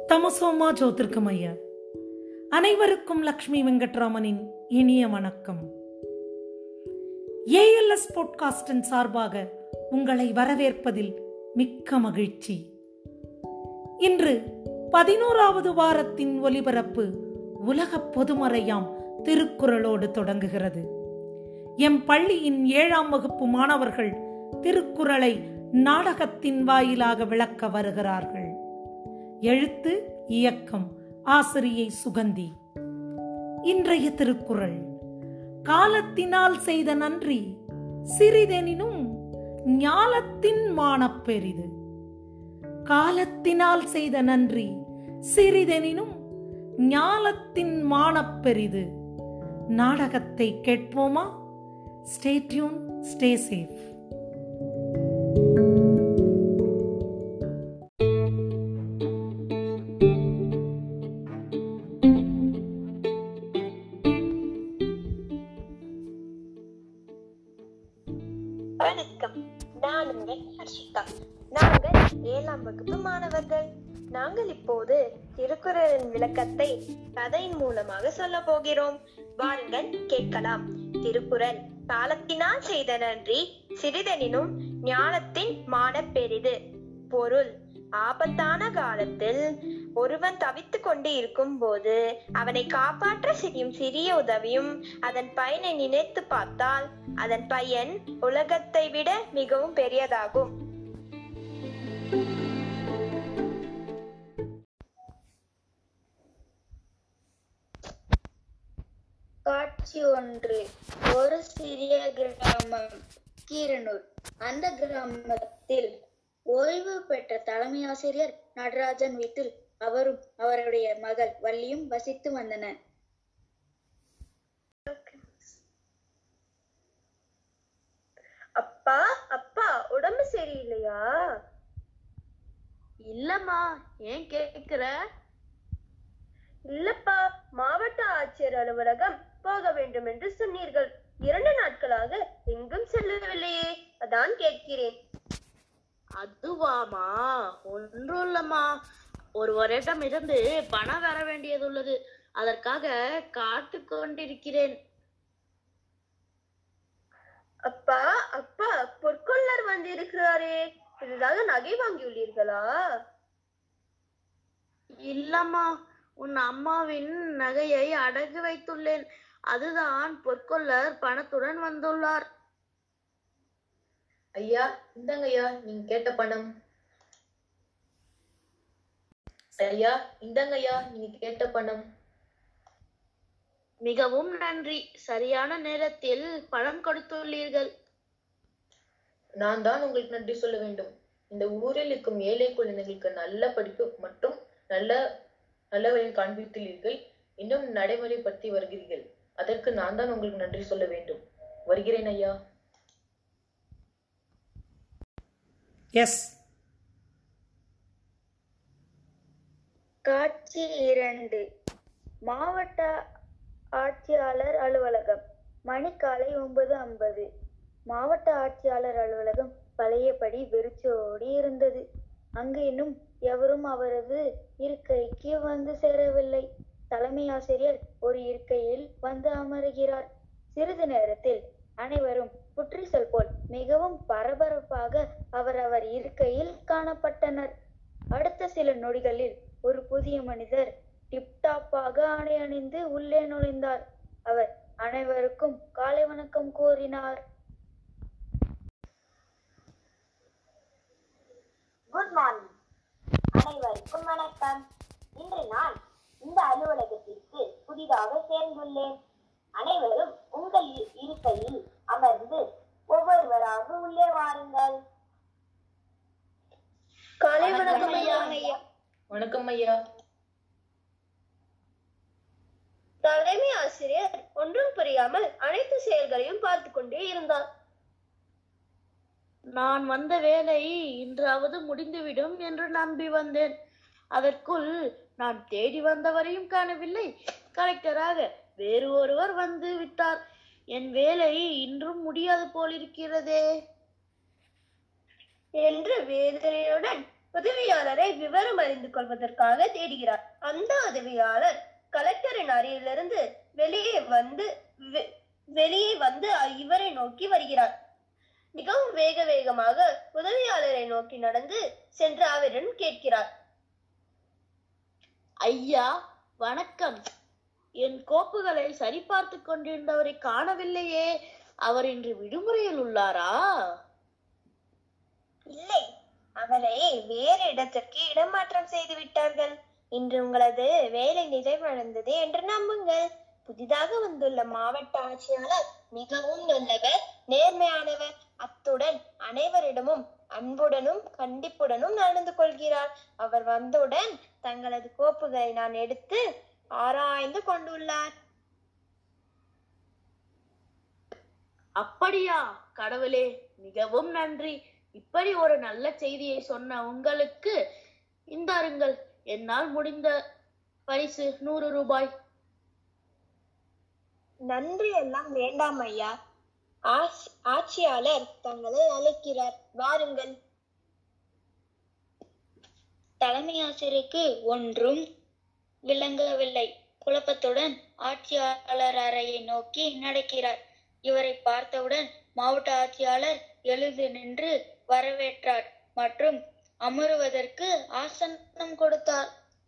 தமசோமா ஜோதிர்கமய்ய அனைவருக்கும் லக்ஷ்மி வெங்கட்ராமனின் இனிய வணக்கம் ஏஎல்எஸ் பாட்காஸ்டின் சார்பாக உங்களை வரவேற்பதில் மிக்க மகிழ்ச்சி இன்று பதினோராவது வாரத்தின் ஒலிபரப்பு உலக பொதுமறையாம் திருக்குறளோடு தொடங்குகிறது எம் பள்ளியின் ஏழாம் வகுப்பு மாணவர்கள் திருக்குறளை நாடகத்தின் வாயிலாக விளக்க வருகிறார்கள் எழுத்து இயக்கம் ஆசிரியை சுகந்தி இன்றைய திருக்குறள் காலத்தினால் செய்த நன்றி சிறிதெனினும் ஞாலத்தின் மானப்பெரிது காலத்தினால் செய்த நன்றி சிறிதெனினும் ஞாலத்தின் மானப்பெரிது நாடகத்தை கேட்போமா ஸ்டே டியூன் ஸ்டே சேஃப் வணக்கம் நான் உங்கள் ஹர்ஷிகா நாங்கள் ஏழாம் வகுப்பு மாணவர்கள் நாங்கள் இப்போது திருக்குறளின் விளக்கத்தை கதையின் மூலமாக சொல்ல போகிறோம் வாருங்கள் கேட்கலாம் திருக்குறள் காலத்தினால் செய்த நன்றி சிறிதெனினும் ஞானத்தின் மான பெரிது பொருள் ஆபத்தான காலத்தில் ஒருவன் தவித்துக் கொண்டு இருக்கும் போது அவனை காப்பாற்ற செய்யும் சிறிய உதவியும் அதன் பயனை நினைத்து பார்த்தால் அதன் பயன் உலகத்தை விட மிகவும் பெரியதாகும் காட்சி ஒன்று ஒரு சிறிய கிராமம் கீரனூர் அந்த கிராமத்தில் ஓய்வு பெற்ற தலைமை ஆசிரியர் நடராஜன் வீட்டில் அவரும் அவருடைய மகள் வள்ளியும் வசித்து வந்தனர் அப்பா அப்பா உடம்பு சரியில்லையா இல்லம்மா ஏன் கேக்குற இல்லப்பா மாவட்ட ஆட்சியர் அலுவலகம் போக வேண்டும் என்று சொன்னீர்கள் இரண்டு நாட்களாக எங்கும் செல்லவில்லையே அதான் கேட்கிறேன் அதுவாமா ஒன்றும் இல்லம்மா ஒரு வருடம் இருந்து பணம் வர வேண்டியது உள்ளது அதற்காக காத்து கொண்டிருக்கிறேன் அப்பா அப்பா பொற்கொள்ளர் வந்திருக்கிறாரே இதுதாக நகை வாங்கியுள்ளீர்களா இல்லம்மா உன் அம்மாவின் நகையை அடகு வைத்துள்ளேன் அதுதான் பொற்கொள்ளர் பணத்துடன் வந்துள்ளார் ஐயா இந்தாங்க ஐயா நீங்க கேட்ட பணம் ஐயா இந்தாங்க ஐயா நீங்க கேட்ட பணம் மிகவும் நன்றி சரியான நேரத்தில் பணம் கொடுத்துள்ளீர்கள் நான் தான் உங்களுக்கு நன்றி சொல்ல வேண்டும் இந்த ஊரில் இருக்கும் ஏழை குழந்தைகளுக்கு நல்ல படிப்பு மற்றும் நல்ல நல்ல வழியில் காண்பித்துள்ளீர்கள் இன்னும் நடைமுறைப்படுத்தி வருகிறீர்கள் அதற்கு நான் தான் உங்களுக்கு நன்றி சொல்ல வேண்டும் வருகிறேன் ஐயா எஸ் காட்சி இரண்டு மாவட்ட ஆட்சியாளர் அலுவலகம் மணி காலை ஒன்பது ஐம்பது மாவட்ட ஆட்சியாளர் அலுவலகம் பழையபடி வெறிச்சோடி இருந்தது அங்கு இன்னும் எவரும் அவரது இருக்கைக்கு வந்து சேரவில்லை தலைமை ஆசிரியர் ஒரு இருக்கையில் வந்து அமருகிறார் சிறிது நேரத்தில் அனைவரும் புற்றிசல் போல் மிகவும் பரபரப்பாக அவரவர் இருக்கையில் காணப்பட்டனர் அடுத்த சில நொடிகளில் ஒரு புதிய மனிதர் டிப்டாப்பாக ஆடை அணிந்து உள்ளே நுழைந்தார் அவர் அனைவருக்கும் காலை வணக்கம் கூறினார் குட் மார்னிங் அனைவருக்கும் வணக்கம் இன்று நான் இந்த அலுவலகத்திற்கு புதிதாக சேர்ந்துள்ளேன் அனைவரும் உங்கள் இ- இருக்கையில் அமர்ந்து ஒவ்வொருவராக உள்ளே வாருங்கள் காலை வணக்கம் வணக்கம் ஐயா ஐயா. வணக்கம் ஐயா தலைமை ஆசிரியர் ஒன்றும் புரியாமல் அனைத்து செயல்களையும் பார்த்து கொண்டே இருந்தார் நான் வந்த வேலை இன்றாவது முடிந்துவிடும் என்று நம்பி வந்தேன் அதற்குள் நான் தேடி வந்தவரையும் காணவில்லை கலெக்டராக வேறு ஒருவர் வந்து விட்டார் என் வேலை இன்றும் முடியாது போலிருக்கிறதே என்று வேதனையுடன் உதவியாளரை விவரம் அறிந்து கொள்வதற்காக தேடுகிறார் அந்த உதவியாளர் கலெக்டரின் அறையிலிருந்து வெளியே வந்து வெ- வெளியே வந்து இவரை நோக்கி வருகிறார் மிகவும் வேக வேகமாக உதவியாளரை நோக்கி நடந்து சென்று அவரிடம் கேட்கிறார் ஐயா வணக்கம் என் கோப்புகளை சரிபார்த்து கொண்டிருந்தவரை காணவில்லையே அவர் இன்று விடுமுறையில் உள்ளாரா இல்லை அவரை வேறு இடத்திற்கு இடமாற்றம் செய்து விட்டார்கள் இன்று உங்களது வேலை நிறைவடைந்தது என்று நம்புங்கள் புதிதாக வந்துள்ள மாவட்ட ஆட்சியாளர் மிகவும் நல்லவர் நேர்மையானவர் அத்துடன் அனைவரிடமும் அன்புடனும் கண்டிப்புடனும் நடந்து கொள்கிறார் அவர் வந்தவுடன் தங்களது கோப்புகளை நான் எடுத்து ஆராய்ந்து கொண்டுள்ளார் அப்படியா கடவுளே மிகவும் நன்றி இப்படி ஒரு நல்ல செய்தியை சொன்ன உங்களுக்கு இந்தாருங்கள் என்னால் முடிந்த பரிசு நூறு ரூபாய் நன்றி எல்லாம் வேண்டாம் ஐயா ஆஸ்- ஆட்சியாளர் தங்களை அழைக்கிறார் வாருங்கள் தலைமை ஆசிரியருக்கு ஒன்றும் விளங்கவில்லை குழப்பத்துடன் ஆட்சியாளர் அறையை நோக்கி நடக்கிறார் இவரை பார்த்தவுடன் மாவட்ட ஆட்சியாளர் எழுந்து நின்று வரவேற்றார் மற்றும் அமருவதற்கு ஆசனம் கொடுத்தார்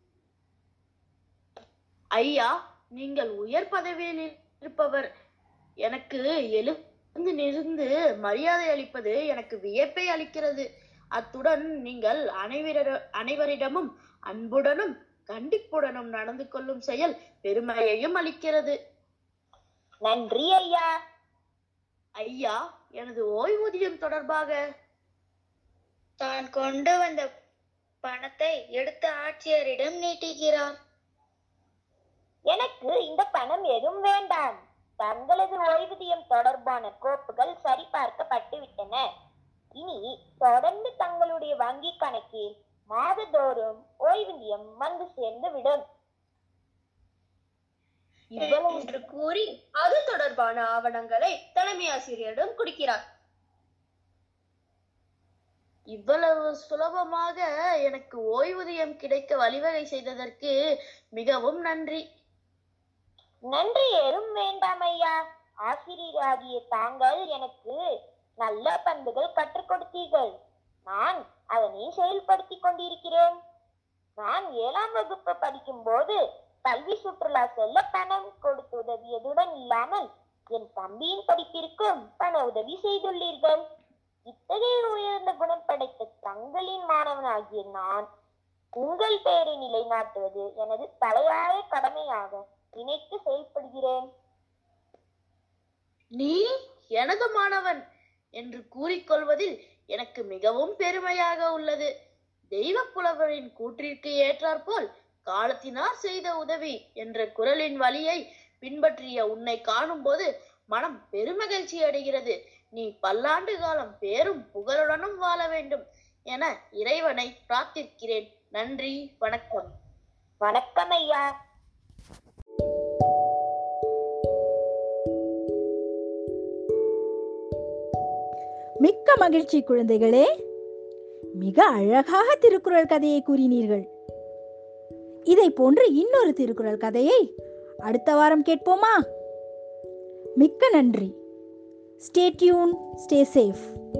ஐயா நீங்கள் உயர் பதவியில் இருப்பவர் எனக்கு எழுந்து நிருந்து மரியாதை அளிப்பது எனக்கு வியப்பை அளிக்கிறது அத்துடன் நீங்கள் அனைவரிட அனைவரிடமும் அன்புடனும் கண்டிப்புடனும் நடந்து கொள்ளும் செயல் பெருமையையும் அளிக்கிறது நன்றி ஐயா ஐயா எனது ஓய்வூதியம் தொடர்பாக தான் கொண்டு வந்த பணத்தை எடுத்து ஆட்சியரிடம் நீட்டுகிறார் எனக்கு இந்த பணம் எதுவும் வேண்டாம் தங்களது ஓய்வூதியம் தொடர்பான கோப்புகள் சரிபார்க்கப்பட்டு விட்டன இனி தொடர்ந்து தங்களுடைய வங்கி கணக்கில் மாதந்தோறும் ஓய்வூதியம் வந்து சேர்ந்து விடும் இவ்வளவு என்று கூறி அது தொடர்பான ஆவணங்களை தலைமை ஆசிரியரிடம் கொடுக்கிறார் இவ்வளவு சுலபமாக எனக்கு ஓய்வூதியம் கிடைக்க வழிவகை செய்ததற்கு மிகவும் நன்றி நன்றி ஏதும் வேண்டாம் ஐயா ஆசிரியராகிய தாங்கள் எனக்கு நல்ல பண்புகள் கற்றுக் கொடுத்தீர்கள் நான் அதனை செயல்படுத்திக் கொண்டிருக்கிறேன் நான் ஏழாம் வகுப்பு படிக்கும் போது கல்வி சுற்றுலா செல்ல பணம் கொடுத்து உதவியதுடன் இல்லாமல் என் தம்பியின் படிப்பிற்கும் பண உதவி செய்துள்ளீர்கள் இத்தகைய உயர்ந்த குணம் படைத்த தங்களின் மாணவனாகிய நான் உங்கள் பெயரை நிலைநாட்டுவது எனது தலையாய கடமையாக நினைத்து செயல்படுகிறேன் நீ எனது மாணவன் என்று கூறிக்கொள்வதில் எனக்கு மிகவும் பெருமையாக உள்ளது தெய்வ புலவரின் கூற்றிற்கு ஏற்றாற்போல் காலத்தினார் செய்த உதவி என்ற குரலின் வழியை பின்பற்றிய உன்னை காணும்போது மனம் பெருமகிழ்ச்சி அடைகிறது நீ பல்லாண்டு காலம் பேரும் புகழுடனும் வாழ வேண்டும் என இறைவனை பிரார்த்திக்கிறேன் நன்றி வணக்கம் வணக்கம் ஐயா மிக்க மகிழ்ச்சி குழந்தைகளே மிக அழகாக திருக்குறள் கதையை கூறினீர்கள் இதை போன்று இன்னொரு திருக்குறள் கதையை அடுத்த வாரம் கேட்போமா மிக்க நன்றி ஸ்டே டியூன் ஸ்டே சேஃப்